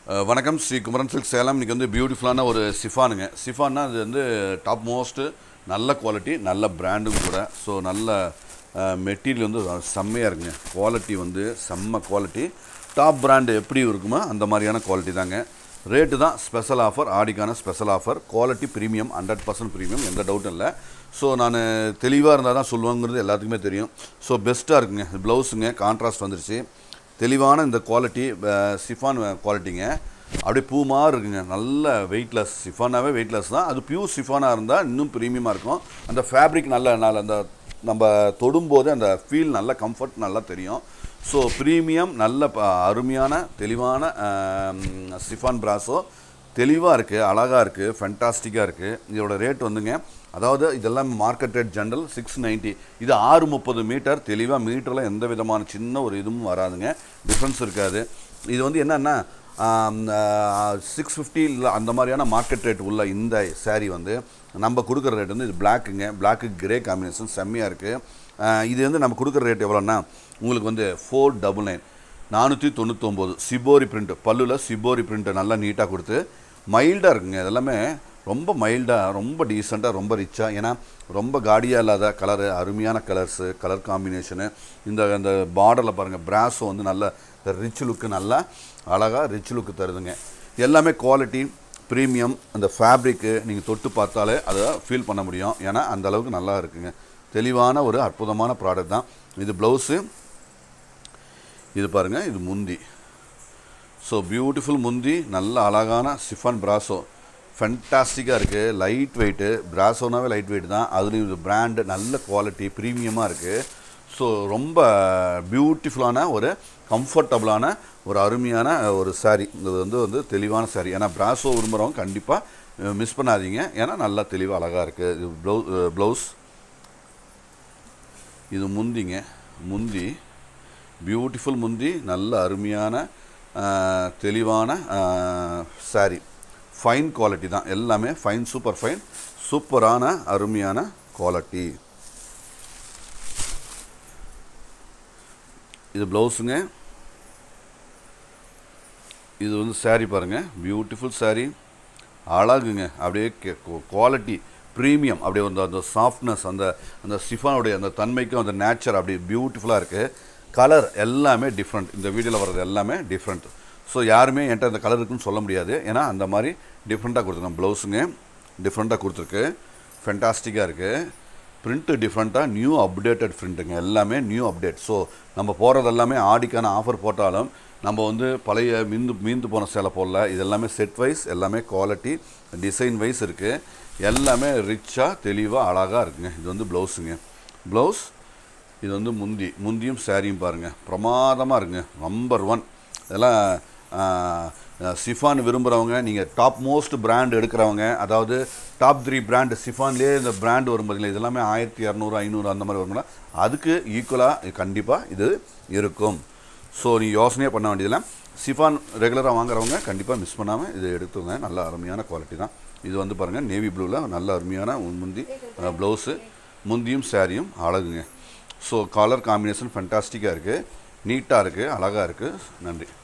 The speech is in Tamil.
அஹ் வணக்கம் ஸ்ரீ குமரன் சில்க் சேலம் இன்றைக்கி வந்து பியூட்டிஃபுல்லான ஒரு சிஃபானுங்க சிஃபான்னா அது வந்து டாப் மோஸ்ட்டு நல்ல குவாலிட்டி நல்ல பிராண்டும் கூட ஸோ நல்ல மெட்டீரியல் வந்து செம்மையாக இருக்குங்க குவாலிட்டி வந்து செம்ம குவாலிட்டி டாப் பிராண்டு எப்படி இருக்குமோ அந்த மாதிரியான குவாலிட்டி தாங்க ரேட்டு தான் ஸ்பெஷல் ஆஃபர் ஆடிக்கான special offer quality premium hundred percent premium எந்த டவுட்டும் இல்லை ஸோ நான் தெளிவாக இருந்தால் தான் சொல்லுவாங்கிறது எல்லாத்துக்குமே தெரியும் ஸோ பெஸ்ட்டாக இருக்குங்க ப்ளவுஸுங்க கான்ட்ராஸ்ட் வந்துருச்சு தெளிவான இந்த குவாலிட்டி சிஃபான் குவாலிட்டிங்க அப்படியே பூ மாதிரி இருக்குங்க நல்ல வெயிட்லெஸ் சிஃபானாவே வெயிட்லெஸ் தான் அது பியூர் சிஃபானாக இருந்தால் இன்னும் ப்ரீமியமாக இருக்கும் அந்த ஃபேப்ரிக் நல்ல நல்ல அந்த நம்ம தொடும்போது அந்த ஃபீல் நல்ல கம்ஃபர்ட் நல்லா தெரியும் ஸோ ப்ரீமியம் நல்ல ப- அருமையான தெளிவான சிஃபான் பிராஸோ தெளிவாக இருக்குது அழகாக இருக்குது ஃபென்டாஸ்டிக்காக இருக்குது இதோட ரேட் வந்துங்க அதாவது இதெல்லாம் market rate general six ninety இது ஆறு முப்பது மீட்டர் தெளிவாக மீட்டரில் எந்த விதமான சின்ன ஒரு இதுவும் வராதுங்க டிஃப்ரென்ஸ் இருக்காது இது வந்து என்னென்னா சிக்ஸ் ஃபிஃப்டி இல்லை அந்த மாதிரியான மார்க்கெட் ரேட் உள்ள இந்த saree வந்து நம்ம கொடுக்குற ரேட் வந்து இது பிளாக்குங்க பிளாக்கு கிரே காம்பினேஷன் செம்மையாக இருக்குது இது வந்து நம்ம கொடுக்குற ரேட் எவ்வளோன்னா உங்களுக்கு வந்து ஃபோர் டபுள் நைன் நானூற்றி தொண்ணூத்தொம்பது சிபோரி பிரிண்ட் பல்லுல சிபோரி பிரிண்ட்டை நல்லா நீட்டாக கொடுத்து மைல்டாக இருக்குங்க இதெல்லாமே ரொம்ப மைல்டாக ரொம்ப டீசெண்டாக ரொம்ப ரிச்சாக ஏன்னா ரொம்ப காடியாக இல்லாத கலரு அருமையான கலர்ஸு கலர் காம்பினேஷனு இந்த அந்த பார்டரில் பாருங்கள் பிராஸோ வந்து நல்ல ரிச் லுக்கு நல்லா அழகாக ரிச் லுக்கு தருதுங்க எல்லாமே குவாலிட்டி ப்ரீமியம் அந்த ஃபேப்ரிக்கு நீங்கள் தொட்டு பார்த்தாலே அதை ஃபீல் பண்ண முடியும் ஏன்னா அந்த அளவுக்கு நல்லா இருக்குங்க தெளிவான ஒரு அற்புதமான ப்ராடக்ட் தான் இது ப்ளவுஸு இது பாருங்கள் இது முந்தி ஸோ பியூட்டிஃபுல் முந்தி நல்ல அழகான சிஃபான் பிராசோ ஃபென்டாஸ்டிக்காக இருக்குது லைட் வெயிட்டு பிராசோனாவே லைட் வெயிட் தான் அதுலேயும் இது பிராண்டு நல்ல குவாலிட்டி ப்ரீமியமாக இருக்குது ஸோ ரொம்ப பியூட்டிஃபுல்லான ஒரு கம்ஃபர்டபுளான ஒரு அருமையான ஒரு saree இது வந்து வந்து தெளிவான saree ஏன்னா பிராசோ விரும்புகிறவங்க கண்டிப்பாக மிஸ் பண்ணாதீங்க ஏன்னா நல்லா தெளிவாக அழகாக இருக்குது இது ப்ளவு ப்ளவுஸ் இது முந்திங்க முந்தி பியூட்டிஃபுல் முந்தி நல்ல அருமையான ஆ, தெளிவான saree ஃபைன் குவாலிட்டி தான் எல்லாமே ஃபைன் சூப்பர் ஃபைன் சூப்பரான அருமையான குவாலிட்டி இது ப்ளவுஸுங்க இது வந்து saree பாருங்கள் பியூட்டிஃபுல் saree அழகுங்க அப்படியே குவாலிட்டி ப்ரீமியம் அப்படியே அந்த அந்த சாஃப்ட்னஸ் அந்த அந்த சிஃபானுடைய அந்த தன்மைக்கும் அந்த நேச்சர் அப்படி பியூட்டிஃபுல்லாக இருக்குது கலர் எல்லாமே டிஃப்ரெண்ட் இந்த வீடியோவில் வர்றது எல்லாமே டிஃப்ரெண்ட் ஸோ யாருமே என்கிட்ட அந்த கலர் இருக்குன்னு சொல்ல முடியாது ஏன்னா அந்த மாதிரி டிஃப்ரெண்ட்டாக கொடுத்துருக்கோம் ப்ளவுஸுங்க டிஃப்ரெண்ட்டாக கொடுத்துருக்கு ஃபென்டாஸ்டிக்காக இருக்குது பிரிண்ட்டு டிஃப்ரெண்ட்டாக நியூ அப்டேட்டட் பிரிண்ட்டுங்க எல்லாமே நியூ அப்டேட் ஸோ நம்ம போகிறது எல்லாமே ஆடிக்கான ஆஃபர் போட்டாலும் நம்ம வந்து பழைய மீந்து மீந்து போன சேலை போடல இது எல்லாமே செட் வைஸ் எல்லாமே குவாலிட்டி டிசைன் வைஸ் இருக்குது எல்லாமே ரிச்சாக தெளிவாக அழகாக இருக்குங்க இது வந்து ப்ளவுஸுங்க ப்ளவுஸ் இது வந்து முந்தி முந்தியும் சாரியும் பாருங்கள் பிரமாதமாக இருக்குங்க நம்பர் ஒன் இதெல்லாம் சிஃபான் விரும்புகிறவங்க நீங்கள் டாப் மோஸ்ட் பிராண்ட் எடுக்கிறவங்க அதாவது டாப் த்ரீ பிராண்டு சிஃபான்லேயே இந்த பிராண்ட் வரும் பார்த்தீங்களா இது எல்லாமே ஆயிரத்தி இரநூறு ஐநூறு அந்த மாதிரி வருங்களா அதுக்கு ஈக்குவலாக கண்டிப்பாக இது இருக்கும் ஸோ நீ யோசனையே பண்ண வேண்டியதில்லை சிஃபான் ரெகுலராக வாங்குறவங்க கண்டிப்பாக மிஸ் பண்ணாமல் இது எடுத்துங்க நல்ல அருமையான குவாலிட்டி தான் இது வந்து பாருங்கள் நேவி ப்ளூவில் நல்ல அருமையான முந்தி ப்ளவுஸு முந்தியும் சாரியும் அழகுங்க ஸோ கலர் காம்பினேஷன் ஃபென்டாஸ்டிக்காக இருக்குது நீட்டாக இருக்குது அழகாக இருக்குது நன்றி